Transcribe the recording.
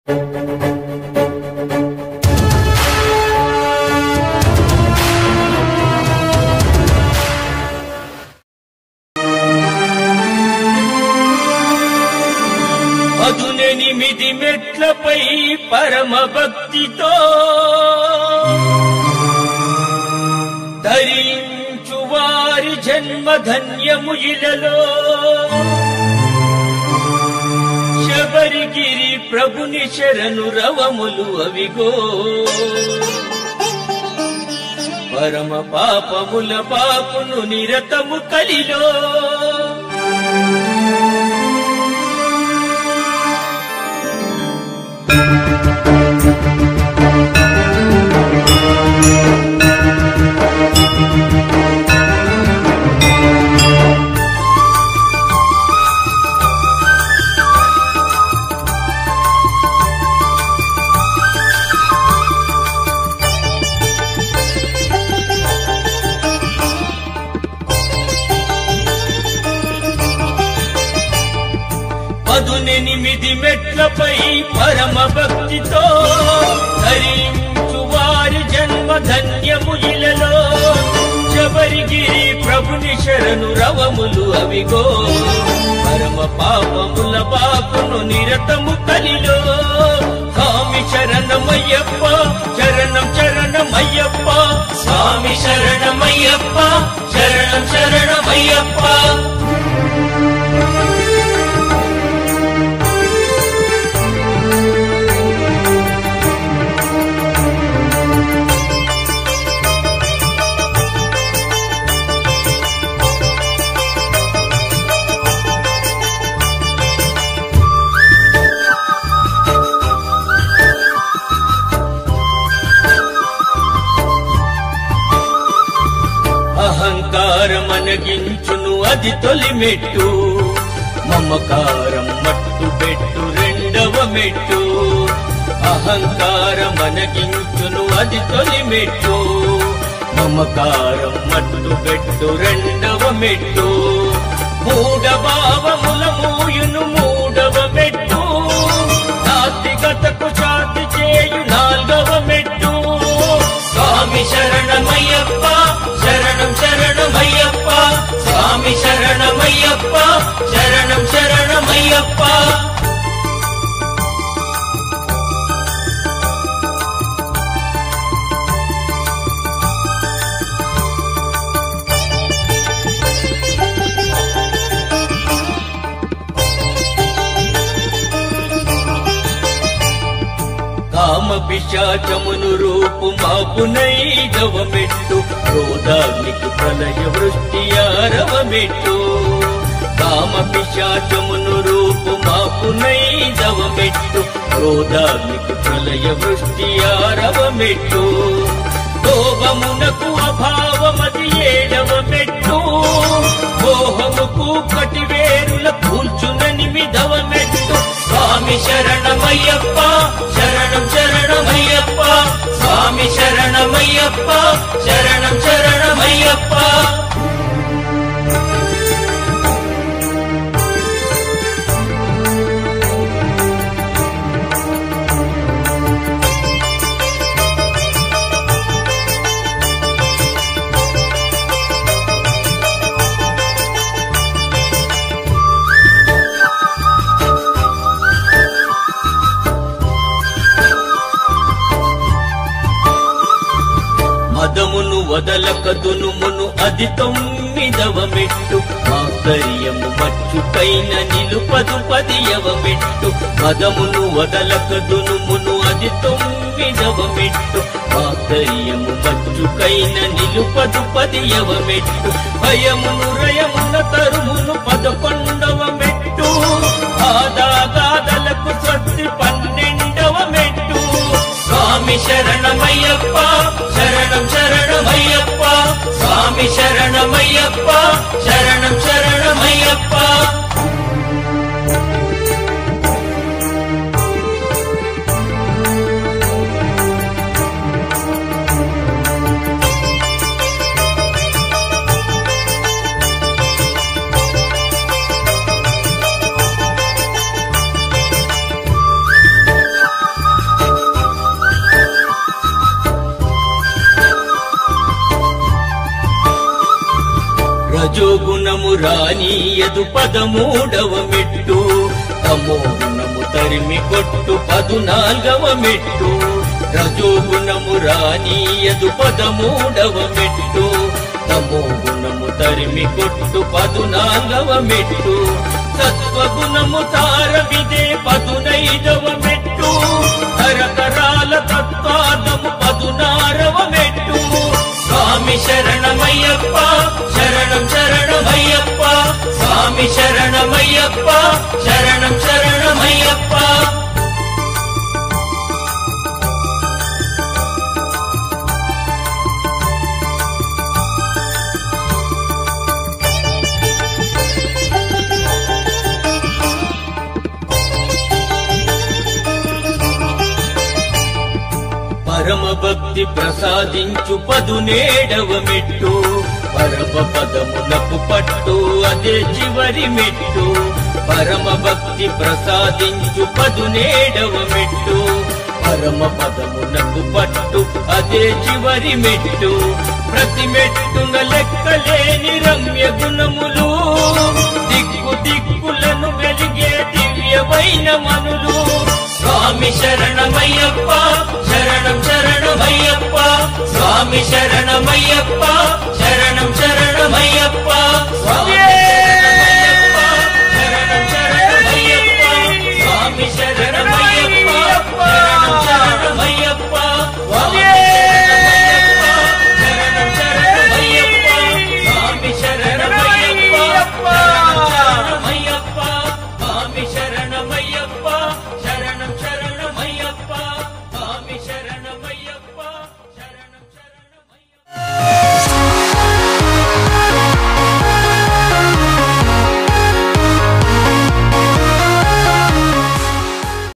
పదునెనిమిది మెట్లపై పరమ భక్తితో ధరించు వారి జన్మ ధన్యము ఇలలో శబరిగిరి ప్రభుని శరణు రవములు అవిగో పరమ పాపముల పాపును నిరతము కలిలో పదునెనిమిది మెట్లపై పరమ భక్తితో ధరించు వారి జన్మ ధన్యము ఇలలో శబరిగిరి ప్రభుని శరణు రవములు అవిగో పరమ పాపముల పాపును నిరతము కలిలో స్వామి శరణమయ్యప్ప శరణం శరణమయ్యప్ప స్వామి శరణమయ్యప్ప శరణం శరణమయ్యప్ప అహంకారమనగించును అది తొలి మెట్టు మమకారం మట్టు పెట్టు రెండవ మెట్టు అహంకారమనగించును అది తొలి మెట్టు మమకారం మట్టు పెట్టు రెండవ మెట్టు మూఢభావముల మూయును మూడవ మెట్టు నాస్తికతకు శాంతి చేయు నాల్గవ మెట్టు స్వామి శరణమయ్యప్ప శరణం శరణమయ్యప్ప స్వామి శరణమయ్యప్ప శరణం శరణమయ్యప్ప కామ పిశాచమును రూపు మాపునై గవమెట్టు క్రోధాగ్నికి ప్రళయ వృష్టి ఆరవమెట్టు కామ పిశాచమును రూపు మాపునై గవమెట్టు క్రోధాగ్నికి ప్రళయ వృష్టి ఆరవమెట్టు కోపమునకు అభావమది ఏడవ మెట్టు మోహముకు కటివేరుల కూల్చుననిమిదవ మెట్టు స్వామి శరణమయ్యప్ప శరణం శరణమయ్యప్ప స్వామి శరణమయ్యప్ప శరణం శరణమయ్యప్ప మదమును వదలక దునుమును అది తొమ్మిదవ మెట్టు మాంతర్యము మచ్చుపైన నిలుపదు పదియవ మెట్టు మదమును వదలక దునుమును అది తొమ్మిదవ మెట్టు మాంతర్యము మచ్చుకైన నిలుపదు పదియవ మెట్టు భయమును రయమున తరుమును పదకొండవ మెట్టు ఆదాగాదలకు స్వస్తి పన్నెండవ మెట్టు స్వామి శరణమయ్యప్ప శరణం శరణమయ్యప్ప స్వామి శరణమయ్యప్ప శరణం శరణమయ్యప్ప గుణము రానీయదు పదమూడవ మెట్టు తమో గుణము తరిమి కొట్టు పదునాల్గవ మెట్టు రజో గుణము రానీయదు పదమూడవ మెట్టు తమో గుణము తరిమి కొట్టు పదునాల్గవ మెట్టు సత్వగుణము తారవిదే పదునైదవ మెట్టు తరతరాల తత్వాదము పదునారవ మెట్టు స్వామి శరణమయ్యప్ప శరణం శరణమయ్యప్ప స్వామి శరణమయ్యప్ప శరణం శరణమయ్యప్ప పరమ భక్తి ప్రసాదించు పదునేడవ మెట్టు పరమ పదములకు పట్టు అదే చివరి మెట్టు పరమ భక్తి ప్రసాదించు పదునేడవ మెట్టు పరమ పదమునకు పట్టు అదే చివరి మెట్టు ప్రతి మెట్టున లెక్కలేని రమ్య గుణములు దిక్కు దిక్కులను వెలిగే దివ్యమైన మనులు స్వామి శరణమయ్యప్ప శరణం శరణమయ్యప్ప స్వామి శరణమయ్యప్ప శరణం శరణమయ్యప్ప స్వామి